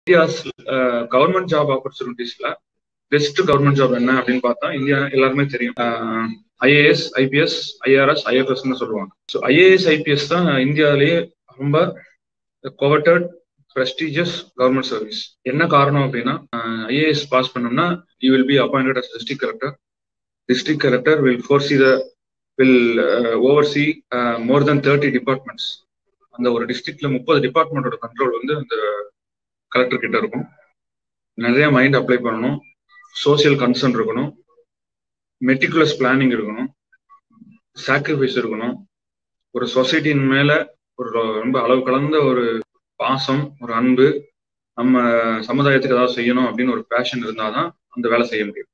India's government job ஆப்பர்ச்சுனிட்டிஸ்ல best government job என்ன அப்படின்னு பார்த்தா இந்தியா எல்லாருமே தெரியும் ஐஏஎஸ் ஐபிஎஸ் ஐஆர்எஸ் ஐஎஃப்எஸ்ன்னு சொல்லுவாங்க ஸோ ஐஏஎஸ் ஐபிஎஸ் தான் இந்தியாவிலேயே ரொம்ப கோவட்டட் ப்ரெஸ்டீஜியஸ் கவர்மெண்ட் சர்வீஸ் என்ன காரணம் அப்படின்னா ஐஏஎஸ் பாஸ் பண்ணோம்னா you will be appointed as district collector district collector will foresee the will oversee more than thirty departments அந்த ஒரு டிஸ்ட்ரிக்ட்ல முப்பது டிபார்ட்மெண்டோட கண்ட்ரோல் வந்து அந்த கலெக்டர் கிட்ட இருக்கும் நிறைய மைண்ட் அப்ளை பண்ணணும் சோசியல் கன்சர்ன் இருக்கணும் மெட்டிகுலஸ் பிளானிங் இருக்கணும் சாக்ரிஃபைஸ் இருக்கணும் ஒரு சொசைட்டியின் மேல ஒரு ரொம்ப அளவு கலந்த ஒரு பாசம் ஒரு அன்பு நம்ம சமுதாயத்துக்கு ஏதாவது செய்யணும் அப்படின்னு ஒரு பேஷன் இருந்தாதான் அந்த வேலை செய்ய முடியும்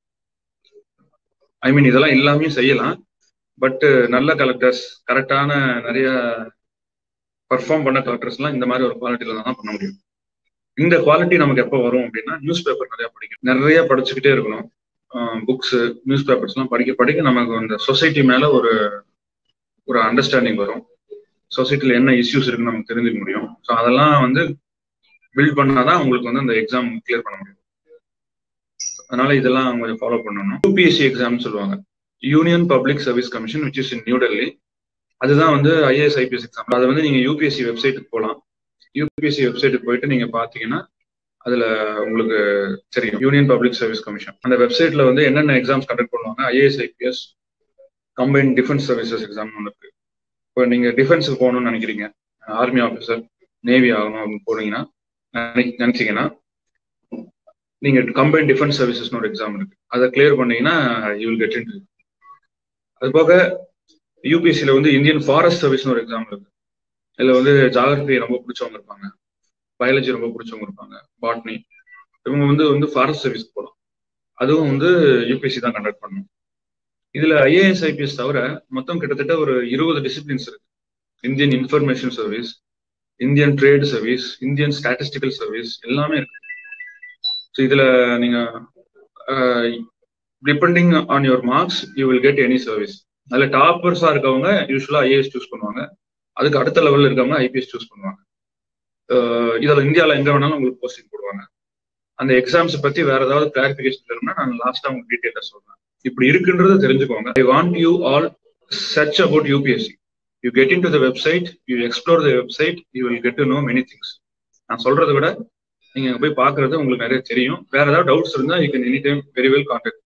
ஐ மீன் இதெல்லாம் எல்லாமே செய்யலாம் பட் நல்ல கலெக்டர்ஸ் கரெக்டான நிறைய பர்ஃபார்ம் பண்ண கலெக்டர்ஸ்லாம் இந்த மாதிரி ஒரு குவாலிட்டியில தான் பண்ண முடியும் இந்த குவாலிட்டி நமக்கு எப்போ வரும் அப்படின்னா நியூஸ் பேப்பர் நிறைய படிக்கணும் நிறைய படிச்சுக்கிட்டே இருக்கணும் புக்ஸ் நியூஸ் பேப்பர்ஸ் எல்லாம் படிக்க படிக்க நமக்கு அந்த சொசைட்டி மேல ஒரு ஒரு அண்டர்ஸ்டாண்டிங் வரும் சொசைட்டில என்ன இஷ்யூஸ் இருக்குன்னு நமக்கு தெரிஞ்சுக்க முடியும் ஸோ அதெல்லாம் வந்து பில்ட் பண்ணாதான் உங்களுக்கு வந்து அந்த எக்ஸாம் கிளியர் பண்ண முடியும் அதனால இதெல்லாம் கொஞ்சம் ஃபாலோ பண்ணணும் யூபிஎஸ்சி எக்ஸாம்னு சொல்லுவாங்க union public service commission which is in New Delhi அதுதான் வந்து ஐஏஎஸ் ஐபிஎஸ் எக்ஸாம் அது வந்து நீங்க யூபிஎஸ்சி வெப்சைட்டுக்கு போகலாம் யூபிஎஸ்சி வெப்சைட்டுக்கு போயிட்டு நீங்க பாத்தீங்கன்னா அதுல உங்களுக்கு தெரியும் யூனியன் பப்ளிக் சர்வீஸ் கமிஷன் அந்த வெப்சைட்ல வந்து என்னென்ன எக்ஸாம்ஸ் கண்டக்ட் பண்ணுவாங்க IAS IPS combine defence services exam ஒன்று இருக்கு இப்போ நீங்க டிஃபென்ஸுக்கு போகணும்னு நினைக்கிறீங்க ஆர்மி ஆஃபீஸர் நேவி ஆகணும் அப்படின்னு போனீங்கன்னா நினைச்சீங்கன்னா நீங்க கம்பைன் டிஃபென்ஸ் சர்வீசஸ்னு ஒரு எக்ஸாம் இருக்கு அதை கிளியர் பண்ணீங்கன்னா யூ வில் கெட் இன் அது போக யூபிஎஸ்சியில் வந்து இந்தியன் ஃபாரஸ்ட் சர்வீஸ்னு ஒரு எக்ஸாம் இருக்கு இதுல வந்து ஜாகிரபி ரொம்ப பிடிச்சவங்க இருப்பாங்க பயாலஜி ரொம்ப பிடிச்சவங்க இருப்பாங்க பாட்னி இவங்க வந்து வந்து ஃபாரஸ்ட் சர்வீஸ் போகலாம் அதுவும் வந்து யூபிஎஸ்சி தான் கண்டக்ட் பண்ணணும் இதுல ஐஏஎஸ் ஐபிஎஸ் தவிர மொத்தம் கிட்டத்தட்ட ஒரு இருபது டிசிப்ளின்ஸ் இருக்கு Indian information service Indian trade service Indian statistical service எல்லாமே இருக்கு ஸோ இதுல நீங்க depending on your marks you will get any service அதுல டாப்பர்ஸா இருக்கவங்க யூஸ்வலா ஐஏஎஸ் சூஸ் பண்ணுவாங்க அதுக்கு அடுத்த லெவல்ல இருக்கவங்க ஐபிஎஸ் சூஸ் பண்ணுவாங்க இதில் இந்தியாவில் எங்க வேணாலும் உங்களுக்கு போஸ்டிங் போடுவாங்க அந்த எக்ஸாம்ஸ் பத்தி வேற ஏதாவது கிளாரிபிகேஷன் வேணும்னா நான் லாஸ்டா உங்களுக்கு டீட்டெயிலாக சொல்றேன் இப்படி இருக்குன்றத தெரிஞ்சுக்கோங்க I want you all search about UPSC you get into the website you explore the website you will get to know many things நான் சொல்றதை விட நீங்க போய் பாக்குறது உங்களுக்கு நிறைய தெரியும் வேற ஏதாவது டவுட்ஸ் இருந்தா you can any time very well contact